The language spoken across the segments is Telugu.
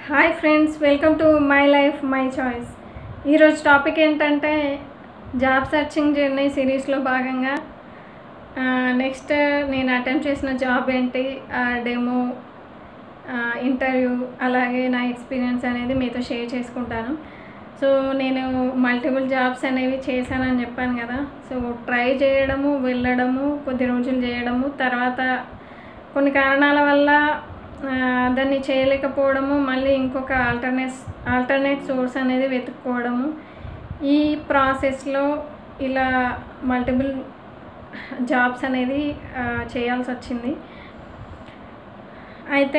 hi friends welcome to my life my choice ఈరోజు టాపిక్ ఏంటంటే జాబ్ సర్చింగ్ జర్నీ సిరీస్లో భాగంగా నెక్స్ట్ నేను అటెంప్ట్ చేసిన జాబ్ ఏంటి డెమో ఇంటర్వ్యూ అలాగే నా ఎక్స్పీరియన్స్ అనేది మీతో షేర్ చేసుకుంటాను సో నేను మల్టిపుల్ జాబ్స్ అనేవి చేశానని చెప్పాను కదా సో ట్రై చేయడము వెళ్ళడము కొద్ది రోజులు చేయడము తర్వాత కొన్ని కారణాల వల్ల ఆ, దాన్ని చేయలేకపోవడము మళ్ళీ ఇంకొక ఆల్టర్నేట్ ఆల్టర్నేట్ సోర్స్ అనేది వెతుక్కోవడము ఈ ప్రాసెస్లో ఇలా మల్టిపుల్ జాబ్స్ అనేది ఆ, చేయాల్సి వచ్చింది అయితే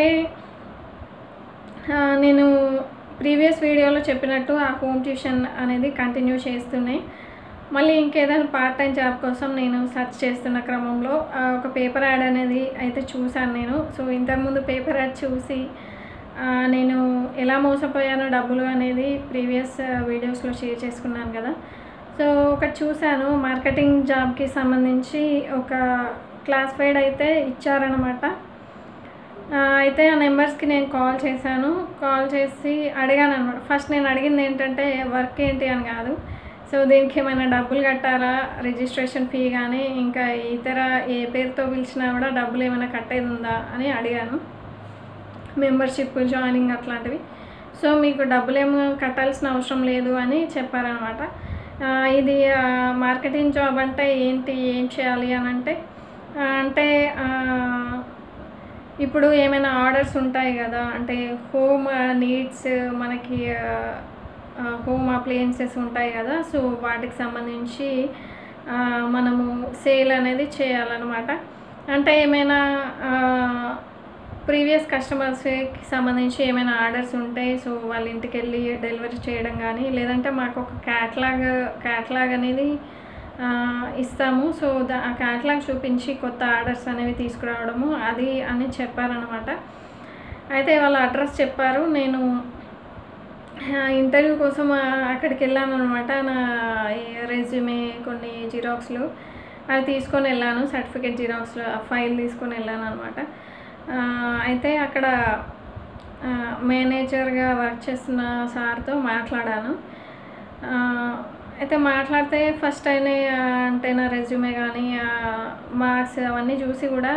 ఆ, నేను ప్రీవియస్ వీడియోలో చెప్పినట్టు ఆ హోమ్ ట్యూషన్ అనేది కంటిన్యూ చేస్తూనే మళ్ళీ ఇంకేదైనా పార్ట్ టైం జాబ్ కోసం నేను సెర్చ్ చేస్తున్న క్రమంలో ఆ, ఒక పేపర్ యాడ్ అనేది అయితే చూశాను నేను సో ఇంతకుముందు పేపర్ యాడ్ చూసి ఆ, నేను ఎలా మోసపోయానో డబ్బులు అనేది ప్రీవియస్ వీడియోస్లో షేర్ చేసుకున్నాను కదా సో ఒకటి చూశాను మార్కెటింగ్ జాబ్కి సంబంధించి ఒక క్లాసిఫైడ్ అయితే ఇచ్చారనమాట ఆ, అయితే ఆ నెంబర్స్కి నేను కాల్ చేశాను కాల్ చేసి అడిగాను అనమాట ఫస్ట్ నేను అడిగింది ఏంటంటే వర్క్ ఏంటి అని కాదు సో దీనికి ఏమైనా డబ్బులు కట్టాలా రిజిస్ట్రేషన్ ఫీ కానీ ఇంకా ఇతర ఏ పేరుతో పిలిచినా కూడా డబ్బులు ఏమైనా కట్టేది ఉందా అని అడిగాను మెంబర్షిప్ జాయినింగ్ అట్లాంటివి సో మీకు డబ్బులు ఏమో కట్టాల్సిన అవసరం లేదు అని చెప్పారనమాట ఆ, ఇది ఆ, మార్కెటింగ్ జాబ్ అంటే ఏంటి ఏం చేయాలి అని అంటే ఆ, అంటే ఆ, ఇప్పుడు ఏమైనా ఆర్డర్స్ ఉంటాయి కదా అంటే హోమ్ నీడ్స్ మనకి హోమ్ అప్లయన్సెస్ ఉంటాయి కదా సో వాటికి సంబంధించి ఆ, మనము సేల్ అనేది చేయాలన్నమాట అంటే ఏమైనా ప్రీవియస్ కస్టమర్స్కి సంబంధించి ఏమైనా ఆర్డర్స్ ఉంటే సో వాళ్ళ ఇంటికి వెళ్ళి డెలివరీ చేయడం కానీ లేదంటే మాకు ఒక క్యాట్లాగ్ క్యాట్లాగ్ అనేది ఆ, ఇస్తాము సో దా ఆ క్యాట్లాగ్ చూపించి కొత్త ఆర్డర్స్ అనేవి తీసుకురావడము అది అని చెప్పారనమాట అయితే వాళ్ళ అడ్రస్ చెప్పారు నేను ఇంటర్వ్యూ కోసం ఆ, అక్కడికి వెళ్ళాను అనమాట నా రెజ్యూమే కొన్ని జిరాక్స్లు అవి తీసుకొని వెళ్ళాను సర్టిఫికేట్ జిరాక్స్లు ఆ ఫైల్ తీసుకొని వెళ్ళాను అనమాట అయితే అక్కడ ఆ, మేనేజర్గా వర్క్ చేస్తున్న సార్తో మాట్లాడాను ఆ, అయితే మాట్లాడితే ఫస్ట్ అయిన అంటే నా రెజ్యూమే కానీ మార్క్స్ అవన్నీ చూసి కూడా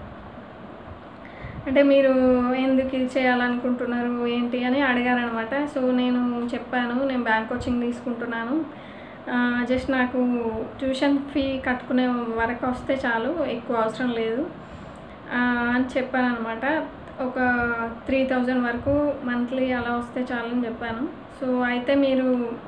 అంటే మీరు ఎందుకు ఇది చేయాలనుకుంటున్నారు ఏంటి అని అడిగారనమాట సో నేను చెప్పాను నేను బ్యాంక్ కోచింగ్ తీసుకుంటున్నాను జస్ట్ నాకు ట్యూషన్ ఫీ కట్టుకునే వరకు వస్తే చాలు ఎక్కువ అవసరం లేదు ఆ, అని చెప్పాను అనమాట ఒక త్రీ థౌజండ్ వరకు మంత్లీ అలా వస్తే చాలని చెప్పాను సో అయితే మీరు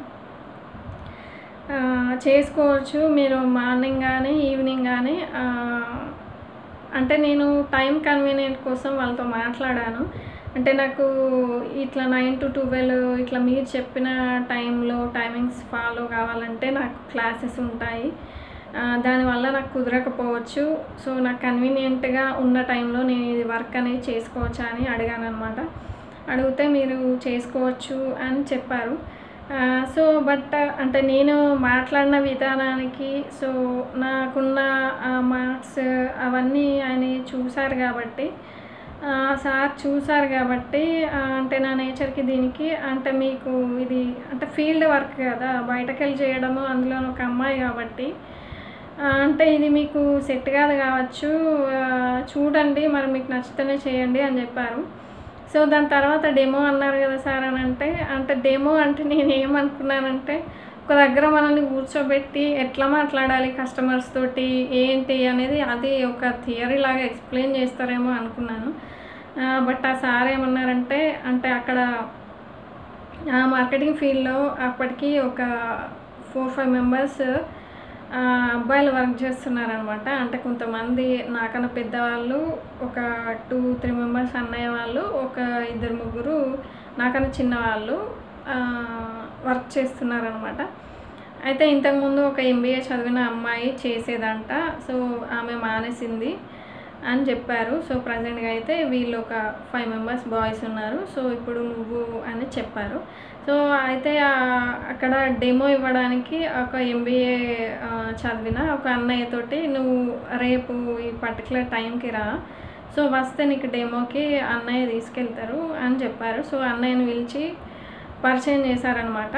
ఆ, చేసుకోవచ్చు మీరు మార్నింగ్ కానీ ఈవినింగ్ కానీ ఆ, అంటే నేను టైం కన్వీనియంట్ కోసం వాళ్ళతో మాట్లాడాను అంటే నాకు ఇట్లా నైన్ టు ట్వెల్వ్ ఇట్లా మీరు చెప్పిన టైంలో టైమింగ్స్ ఫాలో కావాలంటే నాకు క్లాసెస్ ఉంటాయి ఆ, దానివల్ల నాకు కుదరకపోవచ్చు సో నాకు కన్వీనియంట్గా ఉన్న టైంలో నేను ఇది వర్క్ అనేది చేసుకోవచ్చా అని అడిగాను అనమాట అడిగితే మీరు చేసుకోవచ్చు అని చెప్పారు ఆ, సో బట్ అంటే నేను మాట్లాడిన విధానానికి సో నాకున్న మార్క్స్ అవన్నీ ఆయన చూశారు కాబట్టి ఆ, సార్ చూశారు కాబట్టి ఆ, అంటే నా నేచర్కి దీనికి అంటే మీకు ఇది అంటే ఫీల్డ్ వర్క్ కదా బయటకు వెళ్ళి చేయడము అందులో ఒక అమ్మాయి కాబట్టి ఆ, అంటే ఇది మీకు సెట్ కాదు కావచ్చు ఆ, చూడండి మరి మీకు నచ్చితేనే చేయండి అని చెప్పారు సో దాని తర్వాత డెమో అన్నారు కదా సార్ అని అంటే అంటే డెమో అంటే నేను ఏమనుకున్నానంటే ఒక దగ్గర మనల్ని కూర్చోబెట్టి ఎట్లా మాట్లాడాలి కస్టమర్స్ తోటి ఏంటి అనేది అది ఒక థియరీ లాగా ఎక్స్ప్లెయిన్ చేస్తారేమో అనుకున్నాను బట్ ఆ సార్ ఏమన్నారంటే అంటే అక్కడ ఆ మార్కెటింగ్ ఫీల్డ్లో అప్పటికి ఒక ఫోర్ ఫైవ్ మెంబర్స్ అబ్బాయిలు వర్క్ చేస్తున్నారనమాట అంటే కొంతమంది నాకన్నా పెద్దవాళ్ళు ఒక టూ త్రీ మెంబర్స్ అన్నయ్య వాళ్ళు ఒక ఇద్దరు ముగ్గురు నాకన్నా చిన్నవాళ్ళు వర్క్ చేస్తున్నారనమాట అయితే ఇంతకుముందు ఒక ఎంబీఏ చదివిన అమ్మాయి చేసేదంట సో ఆమె మానేసింది అని చెప్పారు సో ప్రజెంట్గా అయితే వీళ్ళు ఒక ఫైవ్ మెంబర్స్ బాయ్స్ ఉన్నారు సో ఇప్పుడు నువ్వు అని చెప్పారు సో అయితే ఆ- అక్కడ డెమో ఇవ్వడానికి ఒక ఎంబీఏ చదివిన ఒక అన్నయ్య తోటి నువ్వు రేపు ఈ పర్టికులర్ టైంకి రా సో వస్తే నీకు డెమోకి అన్నయ్య తీసుకెళ్తారు అని చెప్పారు సో అన్నయ్యని పిలిచి పరిచయం చేశారనమాట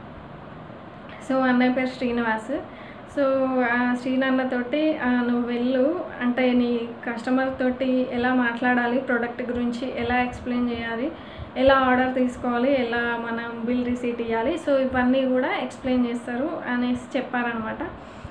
సో అన్నయ్య పేరు శ్రీనివాస్ సో ఆ శ్రీనన్నతోటి ఆ, నువ్వు వెళ్ళు అంటే నీ కస్టమర్ తోటి ఎలా మాట్లాడాలి ప్రోడక్ట్ గురించి ఎలా ఎక్స్ప్లెయిన్ చేయాలి ఎలా ఆర్డర్ తీసుకోవాలి ఎలా మనం బిల్ రిసీట్ ఇవ్వాలి సో ఇవన్నీ కూడా ఎక్స్ప్లెయిన్ చేస్తారు అనేసి చెప్పారనమాట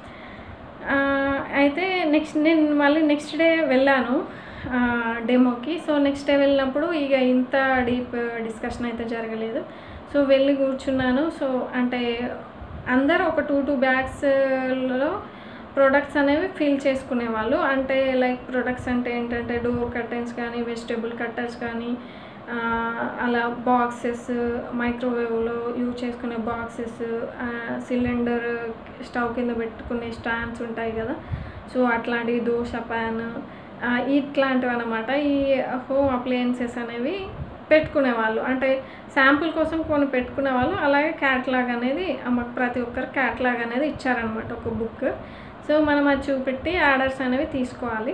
ఆ, అయితే నెక్స్ట్ నేను మళ్ళీ నెక్స్ట్ డే వెళ్ళాను ఆ, డెమోకి సో నెక్స్ట్ డే వెళ్ళినప్పుడు ఇక ఇంత డీప్ డిస్కషన్ అయితే జరగలేదు సో వెళ్ళి కూర్చున్నాను సో అంటే అందరూ ఒక టూ టూ బ్యాగ్స్లో ప్రొడక్ట్స్ అనేవి ఫిల్ చేసుకునేవాళ్ళు అంటే లైక్ ప్రొడక్ట్స్ అంటే ఏంటంటే డోర్ కర్టెన్స్ కానీ వెజిటేబుల్ కట్టర్స్ కానీ ఆ, అలా బాక్సెస్ మైక్రోవేవ్లో యూజ్ చేసుకునే బాక్సెస్ సిలిండర్ స్టవ్ కింద పెట్టుకునే స్టాండ్స్ ఉంటాయి కదా సో అట్లాంటివి దోశ ప్యాన్ ఇట్లాంటివి అనమాట ఈ హోమ్ అప్లయన్సెస్ అనేవి పెట్టుకునేవాళ్ళు అంటే శాంపుల్ కోసం కొన్ని పెట్టుకునేవాళ్ళు అలాగే క్యాట్లాగ్ అనేది ఆ మాకు ప్రతి ఒక్కరు క్యాట్లాగ్ అనేది ఇచ్చారనమాట ఒక బుక్ సో మనం అది చూపెట్టి ఆర్డర్స్ అనేవి తీసుకోవాలి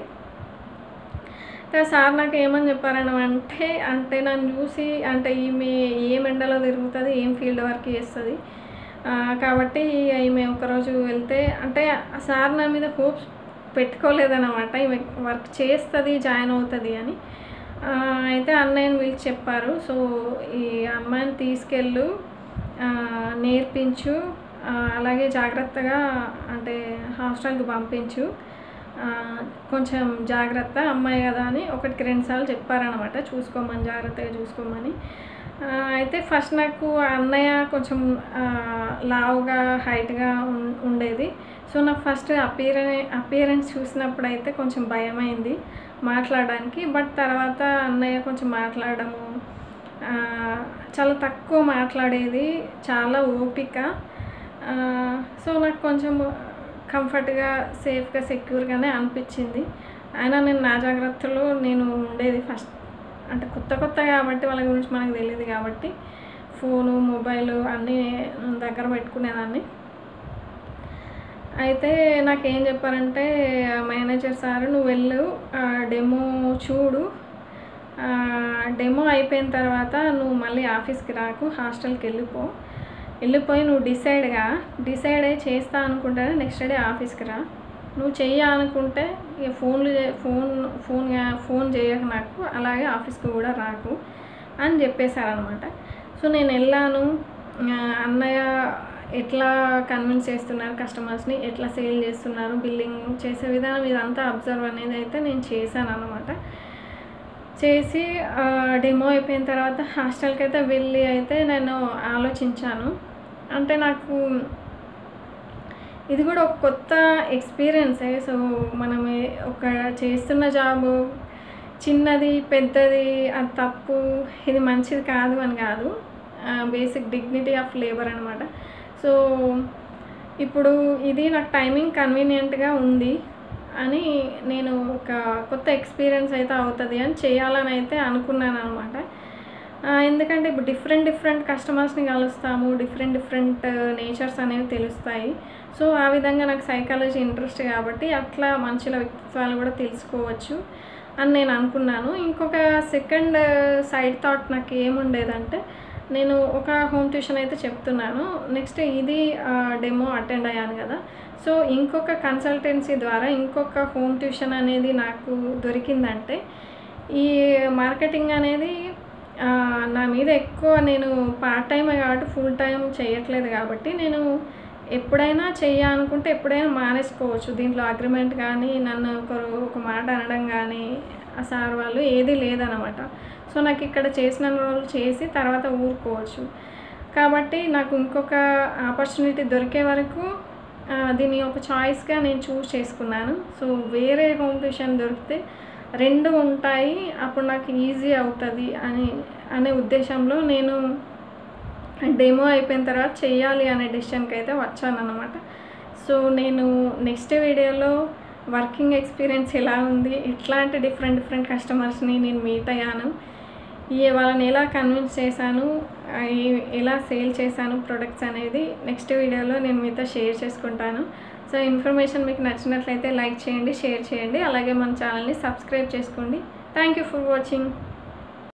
ఇంకా సార్ నాకు ఏమని చెప్పారని అంటే అంటే నన్ను చూసి అంటే ఈమె ఏం ఎండలో తిరుగుతుంది ఏం ఫీల్డ్ వర్క్ చేస్తుంది ఆ, కాబట్టి ఈమె ఒకరోజు వెళ్తే అంటే ఆ సార్ నా మీద హోప్స్ పెట్టుకోలేదన్నమాట ఈమె వర్క్ చేస్తుంది జాయిన్ అవుతుంది అని ఆ, అయితే అన్నయ్యని పిలిచి చెప్పారు సో ఈ అమ్మాయిని తీసుకెళ్ళు ఆ, నేర్పించు ఆ, అలాగే జాగ్రత్తగా అంటే హాస్టల్కి పంపించు ఆ, కొంచెం జాగ్రత్త అమ్మాయి కదా అని ఒకటికి రెండు సార్లు చెప్పారనమాట చూసుకోమని జాగ్రత్తగా చూసుకోమని ఆ, అయితే ఫస్ట్ నాకు ఆ అన్నయ్య కొంచెం ఆ, లావుగా హైట్గా ఉం- ఉండేది సో నాకు ఫస్ట్ అపియరె అపియరెన్స్ చూసినప్పుడు అయితే కొంచెం భయమైంది మాట్లాడడానికి బట్ తర్వాత అన్నయ్య కొంచెం మాట్లాడము ఆ, చాలా తక్కువ మాట్లాడేది చాలా ఓపిక ఆ, సో నాకు కొంచెం కంఫర్ట్గా సేఫ్గా సెక్యూర్గానే అనిపించింది అయినా నేను నా జాగ్రత్తలో నేను ఉండేది ఫస్ట్ అంటే కొత్త కొత్త కాబట్టి వాళ్ళ గురించి మనకు తెలియదు కాబట్టి ఫోను మొబైల్ అన్నీ దగ్గర పెట్టుకునేదాన్ని అయితే నాకు ఏం చెప్పారంటే మేనేజర్ సార్ నువ్వు వెళ్ళు డెమో చూడు డెమో అయిపోయిన తర్వాత నువ్వు మళ్ళీ ఆఫీస్కి రాకు హాస్టల్కి వెళ్ళిపో వెళ్ళిపోయి నువ్వు డిసైడ్గా డిసైడ్ అయ్యి చేస్తా అనుకుంటేనే నెక్స్ట్ డే ఆఫీస్కి రా నువ్వు చెయ్య అనుకుంటే ఇక ఫోన్లు చే- ఫోన్ ఫోన్ గా- ఫోన్ చేయకు నాకు అలాగే ఆఫీస్కి కూడా రాకు అని చెప్పేశారనమాట సో నేను వెళ్ళాను ఆ, అన్నయ్య ఎట్లా కన్విన్స్ చేస్తున్నారు కస్టమర్స్ని ఎట్లా సేల్ చేస్తున్నారు బిల్లింగ్ చేసే విధానం ఇదంతా అబ్జర్వ్ అనేది అయితే నేను చేశాను అనమాట చేసి డెమో అయిపోయిన తర్వాత హాస్టల్కి అయితే వెళ్ళి అయితే నేను ఆలోచించాను అంటే నాకు ఇది కూడా ఒక కొత్త ఎక్స్పీరియన్సే సో మనం ఏ- ఒక చేస్తున్న జాబు చిన్నది పెద్దది అది తప్పు ఇది మంచిది కాదు అని కాదు బేసిక్ డిగ్నిటీ ఆఫ్ లేబర్ అనమాట సో ఇప్పుడు ఇది నాకు టైమింగ్ కన్వీనియంట్గా ఉంది అని నేను ఒక కొత్త ఎక్స్పీరియన్స్ అయితే అవుతుంది అని చేయాలని అయితే అనుకున్నాను అనమాట ఎందుకంటే ఇప్పుడు డిఫరెంట్ డిఫరెంట్ కస్టమర్స్ని కలుస్తాము డిఫరెంట్ డిఫరెంట్ నేచర్స్ అనేవి తెలుస్తాయి సో ఆ విధంగా నాకు సైకాలజీ ఇంట్రెస్ట్ కాబట్టి అట్లా మనుషుల వ్యక్తిత్వాలు కూడా తెలుసుకోవచ్చు అని నేను అనుకున్నాను ఇంకొక సెకండ్ సైడ్ థాట్ నాకు ఏముండేదంటే నేను ఒక హోమ్ ట్యూషన్ అయితే చెప్తున్నాను నెక్స్ట్ ఇది డెమో అటెండ్ అయ్యాను కదా సో ఇంకొక కన్సల్టెన్సీ ద్వారా ఇంకొక హోమ్ ట్యూషన్ అనేది నాకు దొరికిందంటే ఈ మార్కెటింగ్ అనేది ఆ, నా మీద ఎక్కువ నేను పార్ట్ టైం కాబట్టి ఫుల్ టైం చేయట్లేదు కాబట్టి నేను ఎప్పుడైనా చెయ్యాలనుకుంటే ఎప్పుడైనా మానేసుకోవచ్చు దీంట్లో అగ్రిమెంట్ కానీ నన్ను ఒకరు ఒక మాట అనడం కానీ ఆ సార్ వాళ్ళు ఏది లేదనమాట సో నాకు ఇక్కడ చేసిన రోజులు చేసి తర్వాత ఊరుకోవచ్చు కాబట్టి నాకు ఇంకొక ఆపర్చునిటీ దొరికే వరకు ఆ, దీన్ని ఒక చాయిస్గా నేను చూస్ చేసుకున్నాను సో వేరే హోమ్ ట్యూషన్ దొరికితే రెండు ఉంటాయి అప్పుడు నాకు ఈజీ అవుతుంది అని అనే ఉద్దేశంలో నేను డెమో అయిపోయిన తర్వాత చెయ్యాలి అనే డెసిషన్కి అయితే వచ్చాను అనమాట సో నేను నెక్స్ట్ వీడియోలో వర్కింగ్ ఎక్స్పీరియన్స్ ఎలా ఉంది ఎట్లాంటి డిఫరెంట్ డిఫరెంట్ కస్టమర్స్ని నేను మీట్ అయ్యాను ఈ వాళ్ళని ఎలా కన్విన్స్ చేశాను ఆ, ఏ- ఎలా సేల్ చేశాను ప్రొడక్ట్స్ అనేది నెక్స్ట్ వీడియోలో నేను మీతో షేర్ చేసుకుంటాను సో ఇన్ఫర్మేషన్ మీకు నచ్చినట్లయితే లైక్ చేయండి షేర్ చేయండి అలాగే మన ఛానల్ని సబ్స్క్రైబ్ చేసుకోండి థ్యాంక్ యూ ఫర్ వాచింగ్